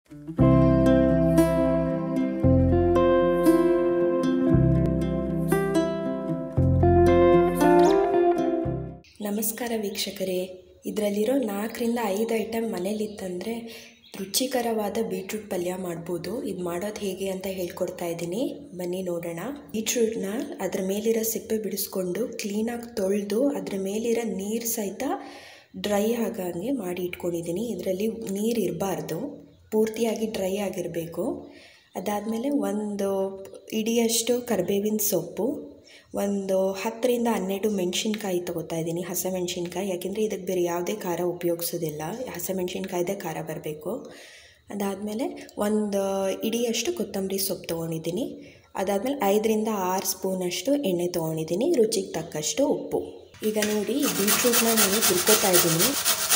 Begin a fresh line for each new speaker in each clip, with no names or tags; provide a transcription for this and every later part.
ನಮಸ್ಕಾರ ವೀಕ್ಷಕರೇ ಇದರಲ್ಲಿರೋ ನಾಲ್ಕರಿಂದ ಐದು ಐಟಮ್ ಮನೇಲಿತ್ತಂದರೆ ರುಚಿಕರವಾದ ಬೀಟ್ರೂಟ್ ಪಲ್ಯ ಮಾಡ್ಬೋದು ಇದು ಮಾಡೋದು ಹೇಗೆ ಅಂತ ಹೇಳ್ಕೊಡ್ತಾ ಇದ್ದೀನಿ ಬನ್ನಿ ನೋಡೋಣ ಬೀಟ್ರೂಟ್ನ ಅದ್ರ ಮೇಲಿರೋ ಸಿಪ್ಪೆ ಬಿಡಿಸ್ಕೊಂಡು ಕ್ಲೀನಾಗಿ ತೊಳೆದು ಅದ್ರ ಮೇಲಿರೋ ನೀರು ಸಹಿತ ಡ್ರೈ ಆಗಂಗೆ ಮಾಡಿ ಇಟ್ಕೊಂಡಿದ್ದೀನಿ ಇದರಲ್ಲಿ ನೀರು ಇರಬಾರ್ದು ಪೂರ್ತಿಯಾಗಿ ಡ್ರೈ ಆಗಿರಬೇಕು ಅದಾದಮೇಲೆ ಒಂದು ಇಡಿಯಷ್ಟು ಕರಿಬೇವಿನ ಸೊಪ್ಪು ಒಂದು ಹತ್ತರಿಂದ ಹನ್ನೆರಡು ಮೆಣಸಿನ್ಕಾಯಿ ತೊಗೋತಾ ಇದ್ದೀನಿ ಹಸಿಮೆಣ್ಸಿನ್ಕಾಯಿ ಯಾಕೆಂದರೆ ಇದಕ್ಕೆ ಬೇರೆ ಯಾವುದೇ ಖಾರ ಉಪಯೋಗಿಸೋದಿಲ್ಲ ಹಸಿಮೆಣ್ಸಿನ್ಕಾಯ್ದೇ ಖಾರ ಬರಬೇಕು ಅದಾದಮೇಲೆ ಒಂದು ಇಡಿಯಷ್ಟು ಕೊತ್ತಂಬರಿ ಸೊಪ್ಪು ತೊಗೊಂಡಿದ್ದೀನಿ ಅದಾದಮೇಲೆ ಐದರಿಂದ ಆರು ಸ್ಪೂನಷ್ಟು ಎಣ್ಣೆ ತೊಗೊಂಡಿದ್ದೀನಿ ರುಚಿಗೆ ತಕ್ಕಷ್ಟು ಉಪ್ಪು ಈಗ ನೋಡಿ ಬೀಟ್ರೂಟ್ನ ನಾನು ತುರ್ಕೋತಾ ಇದ್ದೀನಿ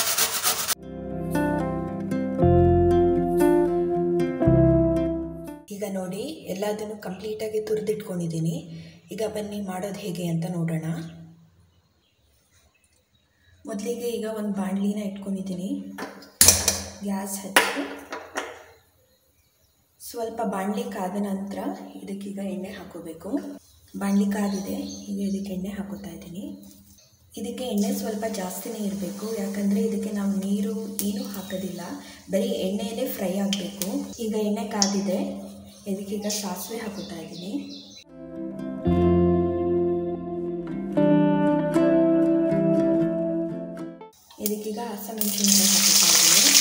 ಈಗ ನೋಡಿ ಎಲ್ಲದನ್ನು ಕಂಪ್ಲೀಟಾಗಿ ತುರಿದಿಟ್ಕೊಂಡಿದ್ದೀನಿ ಈಗ ಬನ್ನಿ ಮಾಡೋದು ಹೇಗೆ ಅಂತ ನೋಡೋಣ ಮೊದಲಿಗೆ ಈಗ ಒಂದು ಬಾಣಲಿನ ಇಟ್ಕೊಂಡಿದ್ದೀನಿ ಗ್ಯಾಸ್ ಹಚ್ಚಿ ಸ್ವಲ್ಪ ಬಾಣಲಿ ಕಾದ ನಂತರ ಇದಕ್ಕೀಗ ಎಣ್ಣೆ ಹಾಕೋಬೇಕು ಬಾಣಲಿ ಕಾದಿದೆ ಈಗ ಇದಕ್ಕೆ ಎಣ್ಣೆ ಹಾಕೋತಾ ಇದ್ದೀನಿ ಇದಕ್ಕೆ ಎಣ್ಣೆ ಸ್ವಲ್ಪ ಜಾಸ್ತಿನೇ ಇರಬೇಕು ಯಾಕಂದರೆ ಇದಕ್ಕೆ ನಾವು ನೀರು ಏನೂ ಹಾಕೋದಿಲ್ಲ ಬರೀ ಎಣ್ಣೆಯಲ್ಲೇ ಫ್ರೈ ಆಗಬೇಕು ಈಗ ಎಣ್ಣೆ ಕಾದಿದೆ ಇದಕ್ಕೀಗ ಸಾಸಿವೆ ಹಾಕೋತಾ ಇದ್ದೀನಿ ಇದಕ್ಕೀಗ ಹಸಿಮೆಣಸಿನ್ಕಾಯಿ ಹಾಕೋತಾ ಇದ್ದೀನಿ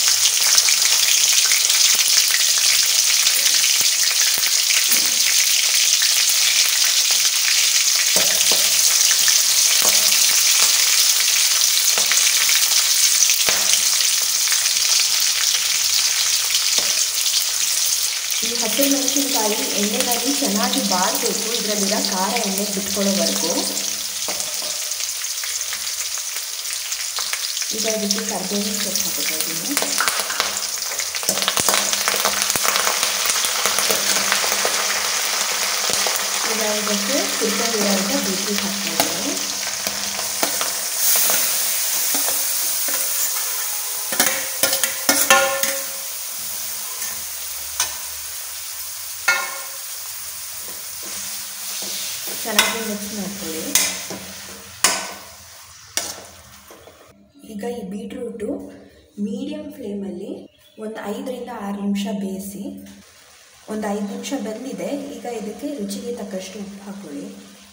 ಈ ಹಸಿಮೆಣಸಿನ್ಕಾಯಿ ಎಣ್ಣೆಗಾಗಿ ಚೆನ್ನಾಗಿ ಬಾಡಬೇಕು ಇದರಲ್ಲಿರೋ ಖಾರ ಎಣ್ಣೆ ಬಿಟ್ಕೊಳ್ಳೋವರೆಗೂ ಈಗ ಇದಕ್ಕೆ ಕರ್ಬೇವಿನ ಸೊಪ್ಪು ಹಾಕೋತಾ ಇದ್ದೀನಿ ಈಗ ಇದಕ್ಕೆ ಕುರ್ಕೊಂಡಿರೋಂಥ ಬೀಟ್ರೂಟ್ ಹಾಕ್ತಾ ಇದ್ದೀನಿ ಚೆನ್ನಾಗಿ ಮಿಕ್ಸ್ ಮಾಡ್ಕೊಳ್ಳಿ ಈಗ ಈ ಬೀಟ್ರೂಟು ಮೀಡಿಯಮ್ ಫ್ಲೇಮಲ್ಲಿ ಒಂದು ಐದರಿಂದ ಆರು ನಿಮಿಷ ಬೇಯಿಸಿ ಒಂದು ಐದು ನಿಮಿಷ ಬಂದಿದೆ ಈಗ ಇದಕ್ಕೆ ರುಚಿಗೆ ತಕ್ಕಷ್ಟು ಉಪ್ಪು ಹಾಕೊಳ್ಳಿ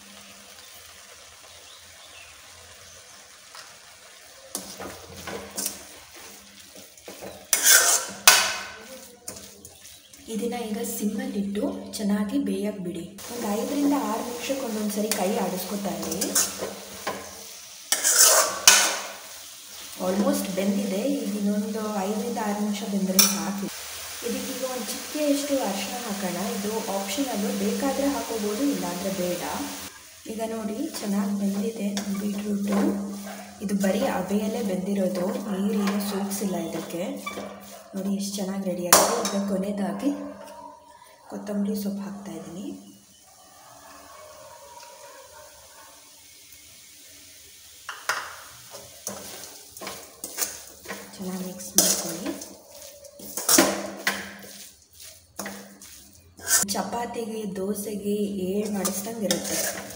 ಇದನ್ನು ಈಗ ಸಿಮ್ಮಲ್ಲಿಟ್ಟು ಚೆನ್ನಾಗಿ ಬೇಯಕ್ಕೆ ಬಿಡಿ ಒಂದು ಐದರಿಂದ ಆರು ನಿಮಿಷಕ್ಕೆ ಒಂದೊಂದು ಸರಿ ಕೈ ಆಡಿಸ್ಕೊತಾ ಇರಿ ಆಲ್ಮೋಸ್ಟ್ ಬೆಂದಿದೆ ಈಗ ಇನ್ನೊಂದು ಐದರಿಂದ ಆರು ನಿಮಿಷ ಬೆಂದರೆ ಸಾಕು ಇದಕ್ಕೀಗ ಒಂದು ಚಿಕ್ಕೆಯಷ್ಟು ಅರಿಶಿನ ಹಾಕೋಣ ಇದು ಆಪ್ಷನಲ್ಲು ಬೇಕಾದರೆ ಹಾಕೋಬೋದು ಇಲ್ಲಾಂದರೆ ಬೇಡ ಈಗ ನೋಡಿ ಚೆನ್ನಾಗಿ ಬೆಂದಿದೆ ಬೀಟ್ರೂಟು ಇದು ಬರೀ ಅಬೆಯಲ್ಲೇ ಬೆಂದಿರೋದು ನೀರೇನು ಸೂಕ್ಸಿಲ್ಲ ಇದಕ್ಕೆ ನೋಡಿ ಎಷ್ಟು ಚೆನ್ನಾಗಿ ರೆಡಿಯಾಗಿದೆ ಈಗ ಕೊನೆಯದಾಗಿ ಕೊತ್ತಂಬರಿ ಸೊಪ್ಪು ಹಾಕ್ತಾಯಿದ್ದೀನಿ ಚೆನ್ನಾಗಿ ಮಿಕ್ಸ್ ಮಾಡ್ಕೊಳ್ಳಿ ಚಪಾತಿಗೆ ದೋಸೆಗೆ ಏಳು ಮಾಡಿಸ್ದಂಗೆ ಇರುತ್ತೆ